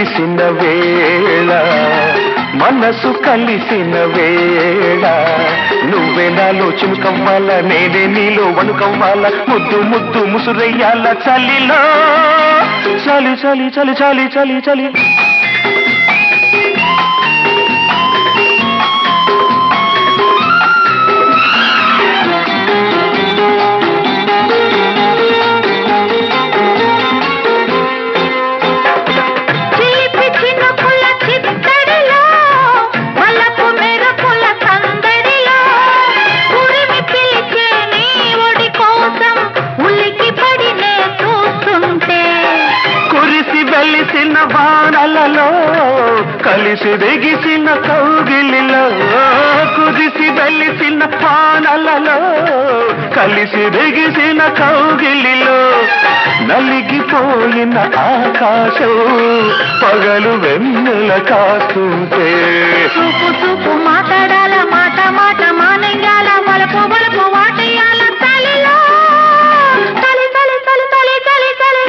తెలిసిన వేళ మనసు కలిసిన వేళ నువ్వే నాలో చినుకవ్వాల నేనే నీలో వణుకవ్వాల ముద్దు ముద్దు ముసురయ్యాల చలిలో చలి చలి చలి చలి చలి చలి చిలిపి చినుకుల చిత్తడిలో వలపు మెరుపుల సందడిలో ఉరిమి పిలిచే నీ ఒడి కోసం ఉలికి పడినే చూస్తుంటే కురిసి వెలిసిన వానలలో కలిసి దిగిసిన కౌగిలిలో కురిసి వెలిసిన వానలలో కలిసి దిగిసిన కౌగిలిలో నలిగిపోయిన ఆకాశం పగలు వెన్నెల కాస్తుంటే చూపు చూపు మాట్లాడాల మాట మాట మానయ్యాల వలపు వలపు వాటయ్యాల తలిలో తలి తలి తలి తలి తలి తలి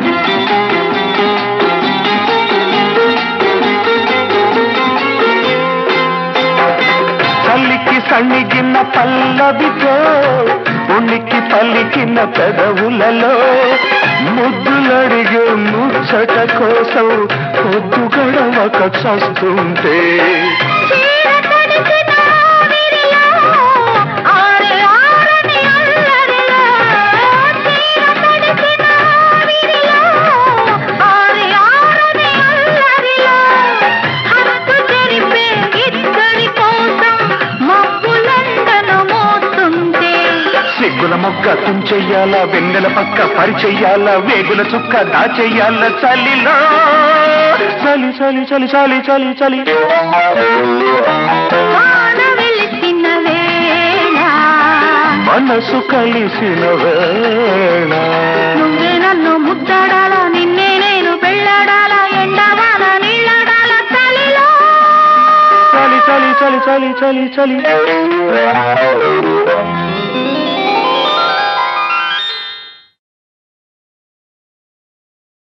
తల్లికి సన్నిగిన పల్లవితో ఉనికి పలికిన పెదవులలో ముద్దులడిగే ముచ్చట కోసం పొద్దు గడవక చస్తుంటే చీర తడిసిన ఆవిరిలో ఆరె ఆరని అల్లరిలో చీర తడిసిన ఆవిరిలో ఆరె ఆరని అల్లరిలో హద్దు జరిపే ఇద్దరి కోసం మబ్బులందను మోస్తుంటే సిగ్గుల మొక్క తుంచెయ్యాల వెన్నెల పక్క పరిచెయ్యాల వేగుల చుక్క దాచెయ్యాల చలిలో చలి చలి చలి చలి చలి చలి వాన వెలిసిన వేళ మనసు కలిసిన వేళ నువ్వే నన్ను ముద్దాడాలా నిన్నే నేను పెళ్ళాడాలా ఎండవాల నీళ్ళడాల తలిలో చలి చలి చలి చలి చలి చలి